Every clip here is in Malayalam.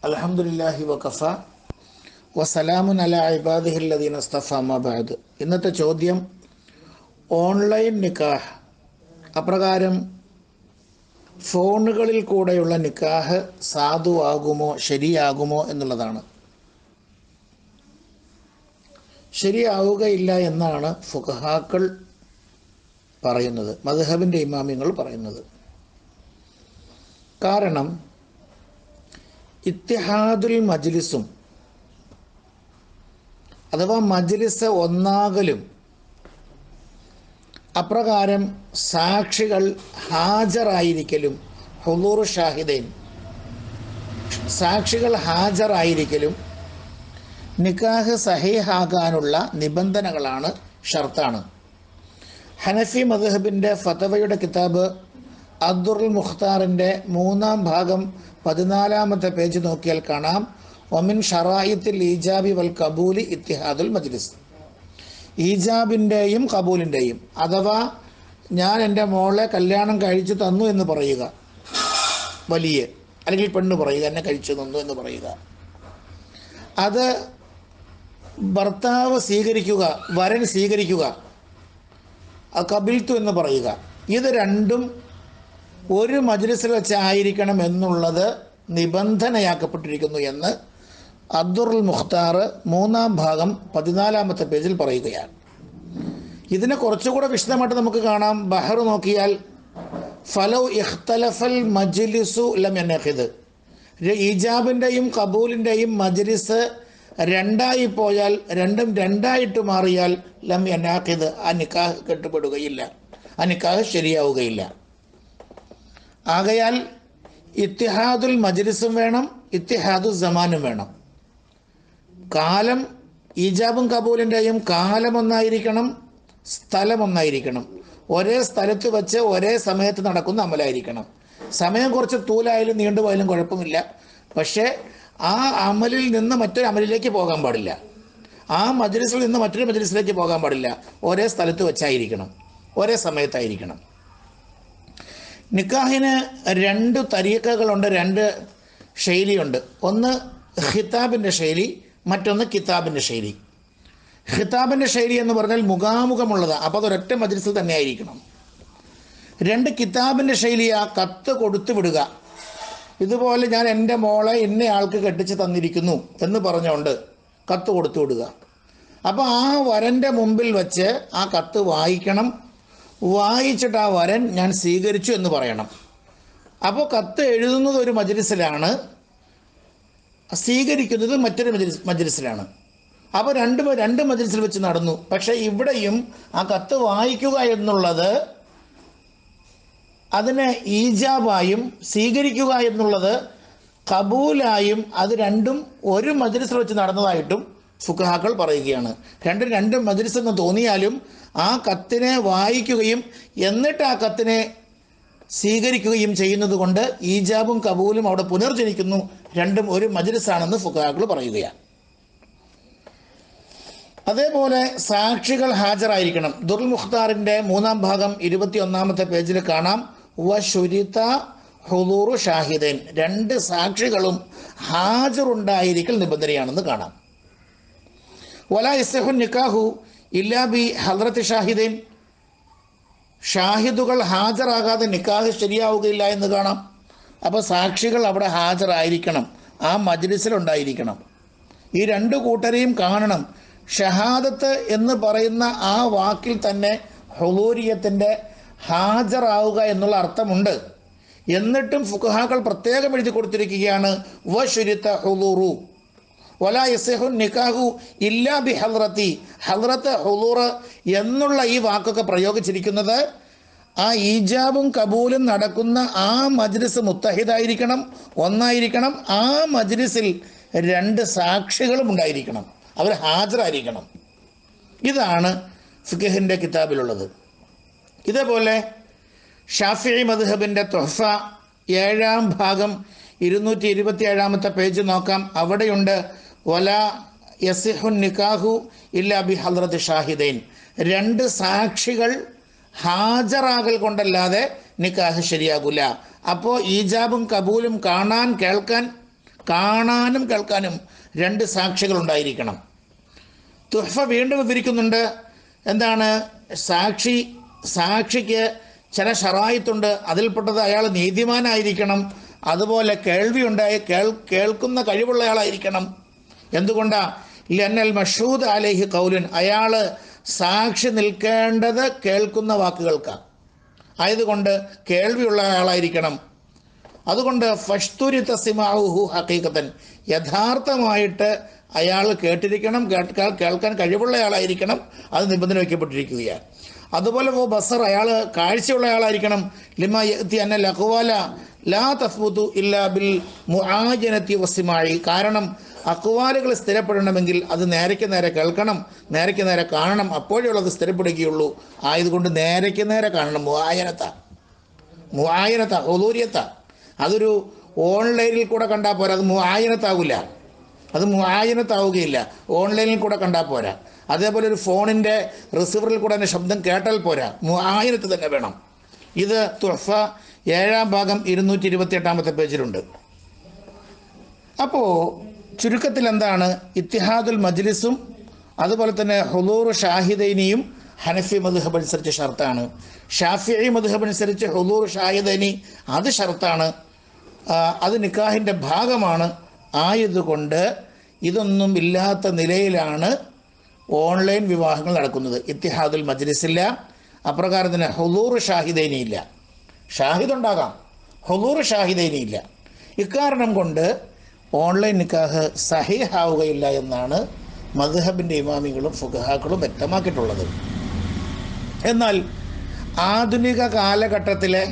അലഹമുല്ലാഹി വഖഫ വസലാമുൻ അല ഇബാദിഹില്ലദീൻ അസ്തഫ മബാദ് ഇന്നത്തെ ചോദ്യം ഓൺലൈൻ നിക്കാഹ് അപ്രകാരം ഫോണുകളിൽ കൂടെയുള്ള നിക്കാഹ് സാധുവാകുമോ ശരിയാകുമോ എന്നുള്ളതാണ് ശരിയാവുകയില്ല എന്നാണ് ഫുഖഹാക്കൾ പറയുന്നത് മദ്ഹബിൻ്റെ ഇമാമിങ്ങൾ പറയുന്നത് കാരണം ഇത്തിഹാദുൽ മജ്ലിസും അഥവാ മജ്ലിസ് ഒന്നാകലും അപ്രകാരം സാക്ഷികൾ ഹാജരായിരിക്കലും ഹുലൂർ ഷാഹിദൈൻ സാക്ഷികൾ ഹാജരായിരിക്കലും നിക്കാഹ് സഹീഹാകാനുള്ള നിബന്ധനകളാണ് ഷർത്താണ് ഹനഫി മദ്ഹബിൻ്റെ ഫതവയുടെ കിതാബ് അബ്ദുൽ മുഖ്താറിൻ്റെ മൂന്നാം ഭാഗം പതിനാലാമത്തെ പേജ് നോക്കിയാൽ കാണാം ഒമിൻ ഷറായിത്തിൽ ഈജാബി വൽ കബൂലി ഇത്തിഹാദുൽ മജ്ലിസ് ഈജാബിൻ്റെയും കബൂലിൻ്റെയും അഥവാ ഞാൻ എൻ്റെ മോളെ കല്യാണം കഴിച്ചു തന്നു എന്ന് പറയുക വലിയ അല്ലെങ്കിൽ പെണ്ണ് പറയുക എന്നെ കഴിച്ചു തന്നു എന്ന് പറയുക അത് ഭർത്താവ് സ്വീകരിക്കുക വരൻ സ്വീകരിക്കുക കബിൽത്തു എന്ന് പറയുക ഇത് രണ്ടും ഒരു മജ്ലിസിൽ വെച്ചായിരിക്കണം എന്നുള്ളത് നിബന്ധനയാക്കപ്പെട്ടിരിക്കുന്നു എന്ന് അബ്ദുൽ മുഖ്താർ മൂന്നാം ഭാഗം പതിനാലാമത്തെ പേജിൽ പറയുകയാണ് ഇതിനെ കുറച്ചുകൂടെ വിശദമായിട്ട് നമുക്ക് കാണാം ബഹർ നോക്കിയാൽ ഫലോ ഇഖ്തലഫൽ മജ്ലിസു ലം എന്നഹിദ് ഈജാബിൻ്റെയും കബൂലിൻ്റെയും മജ്ലിസ് രണ്ടായി പോയാൽ രണ്ടും രണ്ടായിട്ട് മാറിയാൽ ലം എന്നാഖിദ് ആ നിക്കാഹ് കെട്ടുപെടുകയില്ല ആ നിക്കാഹ് ശരിയാവുകയില്ല ആകയാൽ ഇത്തിഹാദുൽ മജ്ലിസും വേണം ഇത്തിഹാദു സമാനും വേണം കാലം ഈജാബും കബൂലിൻ്റെയും കാലം ഒന്നായിരിക്കണം സ്ഥലം ഒന്നായിരിക്കണം ഒരേ സ്ഥലത്ത് വെച്ച് ഒരേ സമയത്ത് നടക്കുന്ന അമലായിരിക്കണം സമയം കുറച്ച് തൂലായാലും നീണ്ടുപോയാലും കുഴപ്പമില്ല പക്ഷേ ആ അമലിൽ നിന്ന് മറ്റൊരു അമലിലേക്ക് പോകാൻ പാടില്ല ആ മജ്ലിസിൽ നിന്ന് മറ്റൊരു മജ്ലിസിലേക്ക് പോകാൻ പാടില്ല ഒരേ സ്ഥലത്ത് വെച്ചായിരിക്കണം ഒരേ സമയത്തായിരിക്കണം നിക്കാഹിന് രണ്ട് തരീക്കകളുണ്ട് രണ്ട് ശൈലിയുണ്ട് ഒന്ന് ഖിതാബിൻ്റെ ശൈലി മറ്റൊന്ന് കിതാബിൻ്റെ ശൈലി ഖിതാബിൻ്റെ ശൈലി എന്ന് പറഞ്ഞാൽ മുഖാമുഖമുള്ളത് അപ്പോൾ അതൊരൊറ്റ മജ്ലിസിൽ തന്നെ ആയിരിക്കണം രണ്ട് കിതാബിൻ്റെ ശൈലി ആ കത്ത് കൊടുത്തു വിടുക ഇതുപോലെ ഞാൻ എൻ്റെ മോളെ ഇന്ന ആൾക്ക് കെട്ടിച്ച് തന്നിരിക്കുന്നു എന്ന് പറഞ്ഞുകൊണ്ട് കത്ത് കൊടുത്തു വിടുക അപ്പോൾ ആ വരൻ്റെ മുമ്പിൽ വെച്ച് ആ കത്ത് വായിക്കണം വായിച്ചിട്ട് ആ വരൻ ഞാൻ സ്വീകരിച്ചു എന്ന് പറയണം അപ്പോൾ കത്ത് എഴുതുന്നത് ഒരു മജ്ലിസിലാണ് സ്വീകരിക്കുന്നത് മറ്റൊരു മജ്ലിസ് മജ്ലിസിലാണ് അപ്പോൾ രണ്ട് രണ്ട് മജ്ലിസിൽ വെച്ച് നടന്നു പക്ഷേ ഇവിടെയും ആ കത്ത് വായിക്കുക എന്നുള്ളത് അതിനെ ഈജാബായും സ്വീകരിക്കുക എന്നുള്ളത് കബൂലായും അത് രണ്ടും ഒരു മജ്ലിസിൽ വെച്ച് നടന്നതായിട്ടും ഫുഖഹാക്കൾ പറയുകയാണ് രണ്ടും രണ്ട് മജ്ലിസ് എന്ന് തോന്നിയാലും ആ കത്തിനെ വായിക്കുകയും എന്നിട്ട് ആ കത്തിനെ സ്വീകരിക്കുകയും ചെയ്യുന്നത് കൊണ്ട് ഈജാബും കബൂലും അവിടെ പുനർജനിക്കുന്നു രണ്ടും ഒരു മജ്ലിസാണെന്ന് ഫുഖഹാക്കൾ പറയുകയാണ് അതേപോലെ സാക്ഷികൾ ഹാജരായിരിക്കണം ദുൽ മുഖ്താറിൻ്റെ മൂന്നാം ഭാഗം ഇരുപത്തി ഒന്നാമത്തെ പേജിൽ കാണാം വശുരിത ഹുദൂറു ഷാഹിദൈൻ രണ്ട് സാക്ഷികളും ഹാജറുണ്ടായിരിക്കൽ നിബന്ധനയാണെന്ന് കാണാം വല ഇസ്ഹു നിക്കാഹു ഇല്ലാ ബി ഹദ്രത്ത് ഷാഹിദൈൻ ഷാഹിദുകൾ ഹാജരാകാതെ നിക്കാഹ് ശരിയാവുകയില്ല എന്ന് കാണാം അപ്പോൾ സാക്ഷികൾ അവിടെ ഹാജരായിരിക്കണം ആ മജ്ലിസിലുണ്ടായിരിക്കണം ഈ രണ്ട് കൂട്ടരെയും കാണണം ഷഹാദത്ത് എന്ന് പറയുന്ന ആ വാക്കിൽ തന്നെ ഹുലൂരിയത്തിൻ്റെ ഹാജരാവുക എന്നുള്ള അർത്ഥമുണ്ട് എന്നിട്ടും ഫുഖഹാക്കൾ പ്രത്യേകം എഴുതി കൊടുത്തിരിക്കുകയാണ് വശുരിത്ത ഹുലൂറു വല യസഹു നിക്കാഹു ഇല്ലാ ബി ഹൽറത്തി ഹൽറത്ത് ഹുലൂറ് എന്നുള്ള ഈ വാക്കൊക്കെ പ്രയോഗിച്ചിരിക്കുന്നത് ആ ഈജാബും കബൂലും നടക്കുന്ന ആ മജ്ലിസ് മുത്തഹിദായിരിക്കണം ഒന്നായിരിക്കണം ആ മജ്ലിസിൽ രണ്ട് സാക്ഷികളും ഉണ്ടായിരിക്കണം അവർ ഹാജരായിരിക്കണം ഇതാണ് ഫിഖഹിൻ്റെ കിതാബിലുള്ളത് ഇതേപോലെ ഷാഫി മദ്ഹബിൻ്റെ തൊഹഫ ഏഴാം ഭാഗം ഇരുന്നൂറ്റി ഇരുപത്തി ഏഴാമത്തെ പേജ് നോക്കാം അവിടെയുണ്ട് വല യസിഹുൻ നിക്കാഹു ഇല്ല ബി ഹദ്രത്ത് ഷാഹിദൈൻ രണ്ട് സാക്ഷികൾ ഹാജരാകൽ കൊണ്ടല്ലാതെ നിക്കാഹ് ശരിയാകില്ല അപ്പോൾ ഈജാബും കബൂലും കാണാൻ കേൾക്കാൻ കാണാനും കേൾക്കാനും രണ്ട് സാക്ഷികൾ ഉണ്ടായിരിക്കണം തുഹഫ വീണ്ടും വിവരിക്കുന്നുണ്ട് എന്താണ് സാക്ഷി സാക്ഷിക്ക് ചില ഷറായിത്തുണ്ട് അതിൽപ്പെട്ടത് അയാൾ നീതിമാനായിരിക്കണം അതുപോലെ കേൾവി ഉണ്ടായി കേൾ കേൾക്കുന്ന കഴിവുള്ളയാളായിരിക്കണം എന്തുകൊണ്ടാ ലന്നൽ മഷൂദ് അലഹി കൗലുൻ അയാൾ സാക്ഷി നിൽക്കേണ്ടത് കേൾക്കുന്ന വാക്കുകൾക്കാണ് ആയതുകൊണ്ട് കേൾവിയുള്ള ആളായിരിക്കണം അതുകൊണ്ട് ഫഷ്തുരി തസിമാഹു ഹക്കീക്കത്തൻ യഥാർത്ഥമായിട്ട് അയാൾ കേട്ടിരിക്കണം കേൾക്കാൻ കേൾക്കാൻ കഴിവുള്ള ആളായിരിക്കണം അത് നിബന്ധന വയ്ക്കപ്പെട്ടിരിക്കുകയാണ് അതുപോലെ ഓ ബസർ അയാൾ കാഴ്ചയുള്ള ആളായിരിക്കണം ലിമ യത്തി അന്ന ലഖുവാല ലാ തസ്ബുത്തു ഇല്ലാ ബിൽ മുആജനത്തി വസിമായി കാരണം അക്വാലുകൾ സ്ഥിരപ്പെടണമെങ്കിൽ അത് നേരയ്ക്ക് നേരെ കേൾക്കണം നേരയ്ക്ക് നേരെ കാണണം അപ്പോഴേ ഉള്ളത് സ്ഥിരപ്പെടുകയുള്ളൂ ആയതുകൊണ്ട് നേരയ്ക്ക് നേരെ കാണണം മുആയനത്ത മുആയനത്ത ഒലൂര്യത്ത അതൊരു ഓൺലൈനിൽ കൂടെ കണ്ടാൽ പോരാ അത് മുആയനത്താവില്ല അത് മുആയനത്താവുകയില്ല ഓൺലൈനിൽ കൂടെ കണ്ടാൽ പോരാ അതേപോലെ ഒരു ഫോണിൻ്റെ റിസീവറിൽ കൂടെ തന്നെ ശബ്ദം കേട്ടാൽ പോരാ മുആയനത്ത് തന്നെ വേണം ഇത് തുഹഫ ഏഴാം ഭാഗം ഇരുന്നൂറ്റി ഇരുപത്തി എട്ടാമത്തെ പേജിലുണ്ട് അപ്പോൾ ചുരുക്കത്തിൽ എന്താണ് ഇത്തിഹാദുൽ മജ്ലിസും അതുപോലെ തന്നെ ഹുലൂർ ഷാഹിദൈനിയും ഹനഫി മധുഹബ് അനുസരിച്ച് ഷർത്താണ് ഷാഫിഇ മധുഹബ് അനുസരിച്ച് ഹുലൂർ ഷാഹിദൈനി അത് ഷർത്താണ് ആ, അത് നിക്കാഹിൻ്റെ ഭാഗമാണ് ആയതുകൊണ്ട് ഇതൊന്നും ഇല്ലാത്ത നിലയിലാണ് ഓൺലൈൻ വിവാഹങ്ങൾ നടക്കുന്നത് ഇത്തിഹാദുൽ മജ്ലിസില്ല അപ്രകാരം തന്നെ ഹുലൂർ ഷാഹിദൈനി ഇല്ല ഷാഹിദ് ഉണ്ടാകാം ഹുലൂർ ഷാഹിദൈനി ഇല്ല ഇക്കാരണം കൊണ്ട് ഓൺലൈൻ നിക്കാഹ് സഹിഹാവുകയില്ല എന്നാണ് മദ്ഹബിൻ്റെ ഇമാമികളും ഫുഖഹാക്കളും വ്യക്തമാക്കിയിട്ടുള്ളത് എന്നാൽ ആധുനിക കാലഘട്ടത്തിലെ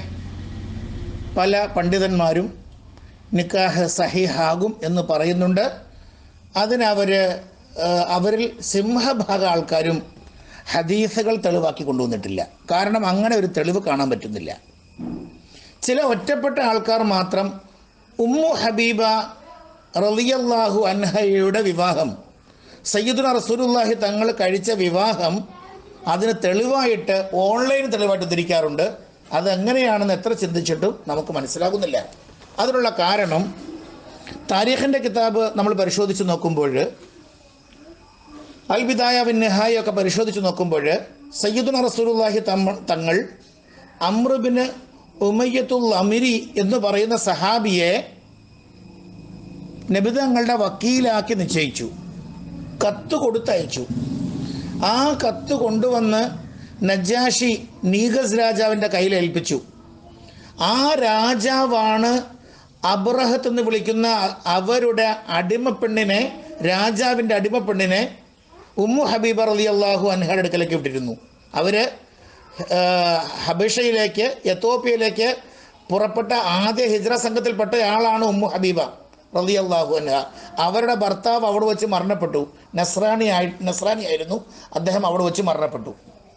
പല പണ്ഡിതന്മാരും നിക്കാഹ് സഹിഹാകും എന്ന് പറയുന്നുണ്ട് അതിനവർ അവരിൽ സിംഹഭാഗ ആൾക്കാരും ഹദീസുകൾ തെളിവാക്കി കൊണ്ടുവന്നിട്ടില്ല കാരണം അങ്ങനെ ഒരു തെളിവ് കാണാൻ പറ്റുന്നില്ല ചില ഒറ്റപ്പെട്ട ആൾക്കാർ മാത്രം ഉമ്മു ഹബീബ റളിയല്ലാഹു അൻഹയുടെ വിവാഹം സയ്യിദുന റസൂലുള്ളാഹി തങ്ങൾ കഴിച്ച വിവാഹം അതിന് തെളിവായിട്ട് ഓൺലൈൻ തെളിവായിട്ട് ധരിക്കാറുണ്ട് അതെങ്ങനെയാണെന്ന് എത്ര ചിന്തിച്ചിട്ടും നമുക്ക് മനസ്സിലാകുന്നില്ല അതിനുള്ള കാരണം താരീഖിൻ്റെ കിതാബ് നമ്മൾ പരിശോധിച്ച് നോക്കുമ്പോൾ അൽ ബിദായ വിൻ നിഹായ ഒക്കെ പരിശോധിച്ച് നോക്കുമ്പോൾ സയ്യിദുന റസൂലുള്ളാഹി തമ്മ തങ്ങൾ അമ്രുബിന് ഉമയ്യത്തുൽ അമിരി എന്ന് പറയുന്ന സഹാബിയെ നബിതങ്ങളുടെ വക്കീലാക്കി നിശ്ചയിച്ചു കത്ത് കൊടുത്തയച്ചു ആ കത്ത് കൊണ്ടുവന്ന് നജാഷി നീഗസ് രാജാവിൻ്റെ കയ്യിൽ ഏൽപ്പിച്ചു ആ രാജാവാണ് അബ്രഹത്ത് എന്ന് വിളിക്കുന്ന അവരുടെ അടിമപ്പെണ്ണിനെ രാജാവിൻ്റെ അടിമപ്പെണ്ണിനെ ഉമ്മു ഹബീബ റലി അള്ളാഹു അൻഹയുടെ അടുക്കലേക്ക് വിട്ടിരുന്നു അവർ ഹബിഷയിലേക്ക് എത്തോപ്യയിലേക്ക് പുറപ്പെട്ട ആദ്യ ഹിജ്ര സംഘത്തിൽപ്പെട്ട ആളാണ് ഉമ്മു ഹബീബ റലി അള്ളാഹു അൻഹ അവരുടെ ഭർത്താവ് അവിടെ വെച്ച് മരണപ്പെട്ടു നസ്രാനി ആയി നസ്രാനി ആയിരുന്നു അദ്ദേഹം അവിടെ വെച്ച് മരണപ്പെട്ടു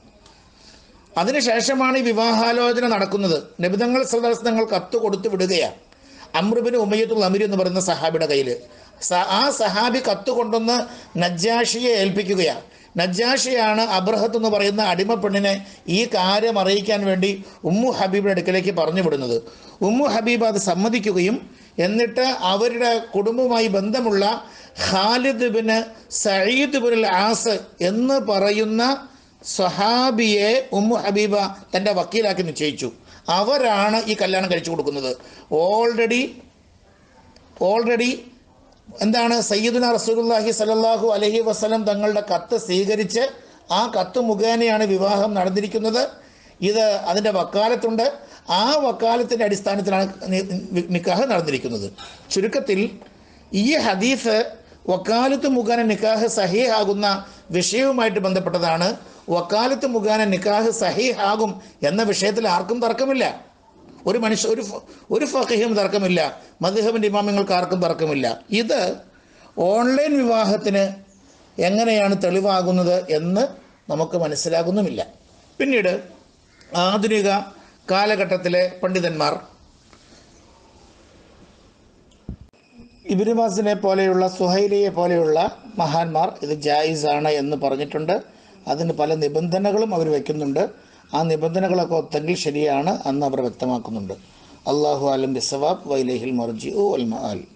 അതിനുശേഷമാണ് ഈ വിവാഹാലോചന നടക്കുന്നത് നബിതങ്ങൾ സദസ്തങ്ങൾ കത്ത് കൊടുത്തു വിടുകയാണ് അമ്രുബിന് ഉമയ്യത്തുൽ അമിരി എന്ന് പറയുന്ന സഹാബിയുടെ കയ്യിൽ ആ സഹാബി കത്ത് കൊണ്ടുവന്ന് നജ്ജാഷിയെ ഏൽപ്പിക്കുകയാണ് നജ്ജാഷിയാണ് അബ്രഹത്ത് എന്ന് പറയുന്ന അടിമപ്പെണ്ണിനെ ഈ കാര്യം അറിയിക്കാൻ വേണ്ടി ഉമ്മു ഹബീബിന്റെ അടുക്കലേക്ക് പറഞ്ഞു വിടുന്നത് ഉമ്മു ഹബീബ് അത് സമ്മതിക്കുകയും എന്നിട്ട് അവരുടെ കുടുംബവുമായി ബന്ധമുള്ള Khalid bin Sayyid bin As എന്ന് പറയുന്ന സ്വഹാബിയെ ഉമ്മു ഹബീബ തൻ്റെ വക്കീലാക്കി നിശ്ചയിച്ചു അവരാണ് ഈ കല്യാണം കഴിച്ചു കൊടുക്കുന്നത് ഓൾറെഡി ഓൾറെഡി എന്താണ് സയ്യിദുന റസൂലുള്ളാഹി സല്ലല്ലാഹു അലൈഹി വസല്ലം തങ്ങളുടെ കത്ത് സ്വീകരിച്ച് ആ കത്ത് മുഖേനയാണ് വിവാഹം നടന്നിരിക്കുന്നത് ഇത് അതിൻ്റെ വക്കാലത്തുണ്ട് ആ വക്കാലത്തിൻ്റെ അടിസ്ഥാനത്തിലാണ് നി- നി- നിക്കാഹ് നടന്നിരിക്കുന്നത് ചുരുക്കത്തിൽ ഈ ഹദീസ് വക്കാലത്ത് മുഖേന നിക്കാഹ് സഹീഹാകുന്ന വിഷയവുമായിട്ട് ബന്ധപ്പെട്ടതാണ് വക്കാലത്ത് മുഖേന നിക്കാഹ് സഹീഹാകും എന്ന വിഷയത്തിൽ ആർക്കും തർക്കമില്ല ഒരു മനുഷ്യ ഒരു ഫ- ഒരു ഫഖീഹും തർക്കമില്ല മദ്ഹബിൻ്റെ ഇമാമിങ്ങൾക്ക് ആർക്കും തർക്കമില്ല ഇത് ഓൺലൈൻ വിവാഹത്തിന് എങ്ങനെയാണ് തെളിവാകുന്നത് എന്ന് നമുക്ക് മനസ്സിലാകുന്നുമില്ല പിന്നീട് ആധുനിക കാലഘട്ടത്തിലെ പണ്ഡിതന്മാർ ഇബിനുമാസിനെ പോലെയുള്ള സുഹൈലിയെ പോലെയുള്ള മഹാന്മാർ ഇത് ജായിസാണ് എന്ന് പറഞ്ഞിട്ടുണ്ട് അതിന് പല നിബന്ധനകളും അവർ വയ്ക്കുന്നുണ്ട് ആ നിബന്ധനകളൊക്കെ ഒത്തെങ്കിൽ ശരിയാണ് എന്ന് അവർ വ്യക്തമാക്കുന്നുണ്ട് അള്ളാഹു അലം ബിസവാബ് വൈലഹിൽ മർജി ഉ അൽ മഹാൽ